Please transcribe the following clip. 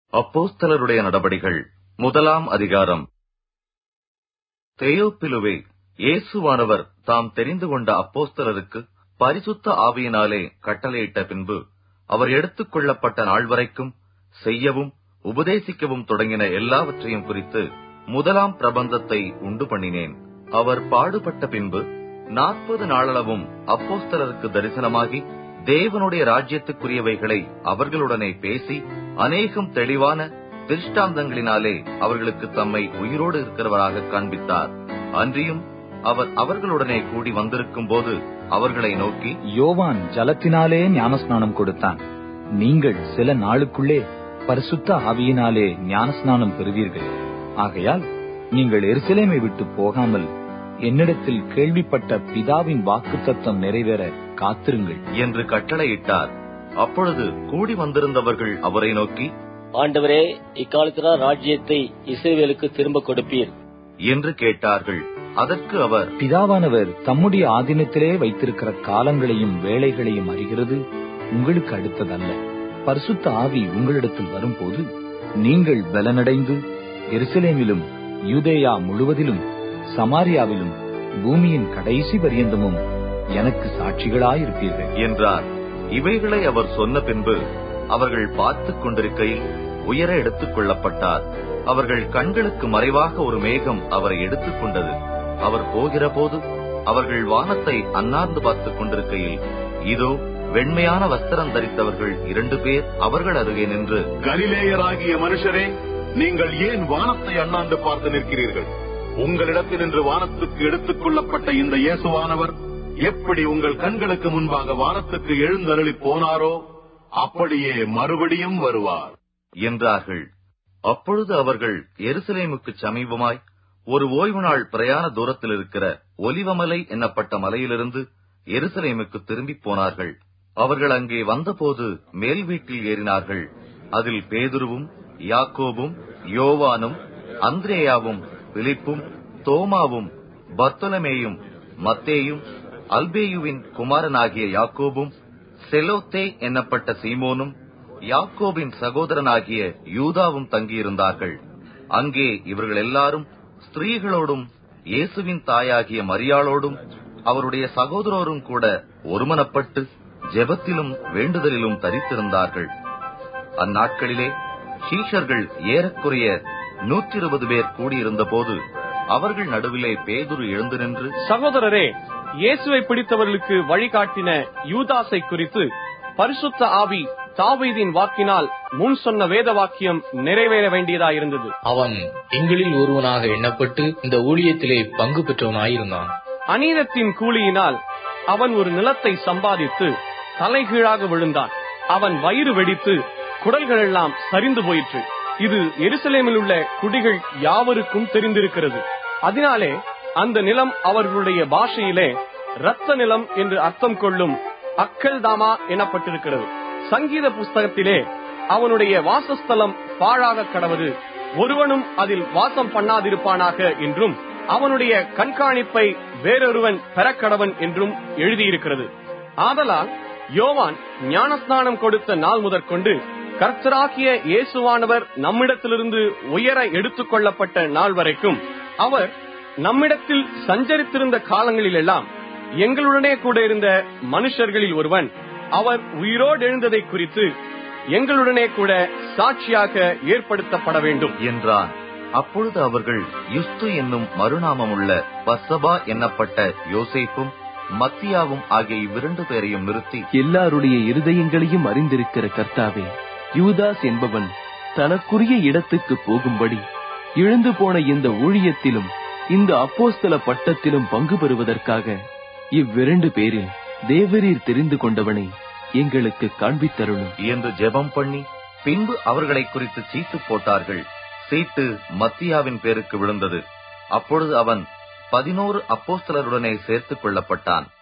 அப்போஸ்தலருடைய நடபடிகள் முதலாம் அதிகாரம் தெயோப்பிலுவே இயேசுவானவர் தாம் தெரிந்து கொண்ட அப்போஸ்தலருக்கு பரிசுத்த ஆவியினாலே கட்டளையிட்ட பின்பு அவர் எடுத்துக் கொள்ளப்பட்ட நாள் வரைக்கும் செய்யவும் உபதேசிக்கவும் தொடங்கின எல்லாவற்றையும் குறித்து முதலாம் பிரபந்தத்தை உண்டு பண்ணினேன் அவர் பாடுபட்ட பின்பு நாற்பது நாளளவும் அப்போஸ்தலருக்கு தரிசனமாகி தேவனுடைய ராஜ்யத்துக்குரியவைகளை அவர்களுடனே பேசி அநேகம் தெளிவான திருஷ்டாந்தங்களினாலே அவர்களுக்கு தம்மை உயிரோடு இருக்கிறவராக காண்பித்தார் அன்றியும் அவர் அவர்களுடனே கூடி வந்திருக்கும் போது அவர்களை நோக்கி யோவான் ஜலத்தினாலே ஞானஸ்நானம் கொடுத்தான் நீங்கள் சில நாளுக்குள்ளே பரிசுத்த ஆவியினாலே ஞானஸ்நானம் பெறுவீர்கள் ஆகையால் நீங்கள் எருசலேமை விட்டு போகாமல் என்னிடத்தில் கேள்விப்பட்ட பிதாவின் வாக்குத்தத்தம் நிறைவேற காத்திருங்கள் என்று கட்டளையிட்டார் அப்பொழுது கூடி வந்திருந்தவர்கள் அவரை நோக்கி ஆண்டவரே இக்காலத்திலா ராஜ்யத்தை இஸ்ரவேலுக்கு திரும்ப கொடுப்பீர் என்று கேட்டார்கள் அதற்கு அவர் பிதாவானவர் தம்முடைய ஆதீனத்திலே வைத்திருக்கிற காலங்களையும் வேளைகளையும் அறிகிறது உங்களுக்கு அடுத்ததல்ல பரிசுத்த ஆவி உங்களிடத்தில் வரும்போது நீங்கள் பலனடைந்து எருசலேமிலும் யூதேயா முழுவதிலும் சமாரியாவிலும் பூமியின் கடைசி பரியந்தமும் எனக்கு சாட்சிகளாயிருப்பீர்கள் என்றார் இவைகளை அவர் சொன்ன பின்பு அவர்கள் பார்த்துக் கொண்டிருக்கையில் உயர எடுத்துக் கொள்ளப்பட்டார் அவர்கள் கண்களுக்கு மறைவாக ஒரு மேகம் அவரை எடுத்துக் கொண்டது அவர் போகிற போது அவர்கள் வானத்தை அன்னார்ந்து பார்த்துக் கொண்டிருக்கையில் இதோ வெண்மையான வஸ்திரம் தரித்தவர்கள் இரண்டு பேர் அவர்கள் அருகே நின்று கலிலேயராகிய மனுஷரே நீங்கள் ஏன் வானத்தை அண்ணாந்து பார்த்து நிற்கிறீர்கள் உங்களிடத்தில் நின்று வானத்துக்கு எடுத்துக் கொள்ளப்பட்ட இந்த இயேசுவானவர் எப்படி உங்கள் கண்களுக்கு முன்பாக வானத்துக்கு எழுந்தருளி போனாரோ அப்படியே மறுபடியும் வருவார் என்றார்கள் அப்பொழுது அவர்கள் எருசலேமுக்கு சமீபமாய் ஒரு ஓய்வு நாள் பிரயாண தூரத்தில் இருக்கிற ஒலிவமலை என்னப்பட்ட மலையிலிருந்து எருசலேமுக்கு திரும்பி போனார்கள் அவர்கள் அங்கே வந்தபோது மேல் வீட்டில் ஏறினார்கள் அதில் பேதுருவும் யாக்கோபும் யோவானும் அந்திரேயாவும் பிலிப்பும் தோமாவும் பர்த்தலமேயும் மத்தேயும் அல்பேயுவின் குமாரனாகிய யாக்கோபும் செலோத்தே என்னப்பட்ட சீமோனும் யாக்கோபின் சகோதரனாகிய யூதாவும் தங்கியிருந்தார்கள் அங்கே இவர்கள் எல்லாரும் ஸ்திரீகளோடும் இயேசுவின் தாயாகிய மரியாளோடும் அவருடைய சகோதரரும் கூட ஒருமனப்பட்டு ஜெபத்திலும் வேண்டுதலிலும் தரித்திருந்தார்கள் அந்நாட்களிலே ஷீஷர்கள் ஏறக்குறைய நூற்றி இருபது பேர் கூடியிருந்த போது அவர்கள் நடுவிலே பேதுரு எழுந்து நின்று சகோதரரே இயேசுவை பிடித்தவர்களுக்கு வழிகாட்டின யூதாசை குறித்து பரிசுத்த ஆவி தாவீதின் வாக்கினால் முன் சொன்ன வேத வாக்கியம் நிறைவேற வேண்டியதாயிருந்தது அவன் எங்களில் ஒருவனாக எண்ணப்பட்டு இந்த ஊழியத்திலே பங்கு பெற்றவனாயிருந்தான் அநீதத்தின் கூலியினால் அவன் ஒரு நிலத்தை சம்பாதித்து தலைகீழாக விழுந்தான் அவன் வயிறு வெடித்து குடல்கள் எல்லாம் சரிந்து போயிற்று இது எருசலேமில் உள்ள குடிகள் யாவருக்கும் தெரிந்திருக்கிறது அதனாலே அந்த நிலம் அவர்களுடைய பாஷையிலே இரத்த நிலம் என்று அர்த்தம் கொள்ளும் அக்கல் தாமா எனப்பட்டிருக்கிறது சங்கீத புஸ்தகத்திலே அவனுடைய வாசஸ்தலம் பாழாக கடவது ஒருவனும் அதில் வாசம் பண்ணாதிருப்பானாக என்றும் அவனுடைய கண்காணிப்பை வேறொருவன் பெறக்கடவன் என்றும் எழுதியிருக்கிறது ஆதலால் யோவான் ஞானஸ்நானம் கொடுத்த நாள் முதற்கொண்டு கர்த்தராகிய இயேசுவானவர் நம்மிடத்திலிருந்து உயர எடுத்துக் கொள்ளப்பட்ட நாள் வரைக்கும் அவர் நம்மிடத்தில் சஞ்சரித்திருந்த காலங்களிலெல்லாம் எங்களுடனே கூட இருந்த மனுஷர்களில் ஒருவன் அவர் உயிரோடு எழுந்ததை குறித்து எங்களுடனே கூட சாட்சியாக ஏற்படுத்தப்பட வேண்டும் என்றான் அப்பொழுது அவர்கள் யுஸ்து என்னும் மறுநாமமுள்ள பசபா என்னப்பட்ட யோசேப்பும் மத்தியாவும் ஆகிய இவ்விரண்டு பேரையும் நிறுத்தி எல்லாருடைய இருதயங்களையும் அறிந்திருக்கிற கர்த்தாவே யூதாஸ் என்பவன் தனக்குரிய இடத்துக்கு போகும்படி இழந்து போன இந்த ஊழியத்திலும் இந்த அப்போஸ்தல பட்டத்திலும் பங்கு பெறுவதற்காக இவ்விரண்டு பேரில் தேவரீர் தெரிந்து கொண்டவனை எங்களுக்கு காண்பித்தருளும் என்று ஜெபம் பண்ணி பின்பு அவர்களை குறித்து சீட்டு போட்டார்கள் சீட்டு மத்தியாவின் பேருக்கு விழுந்தது அப்பொழுது அவன் பதினோரு அப்போஸ்தலருடனே சேர்த்துக் கொள்ளப்பட்டான்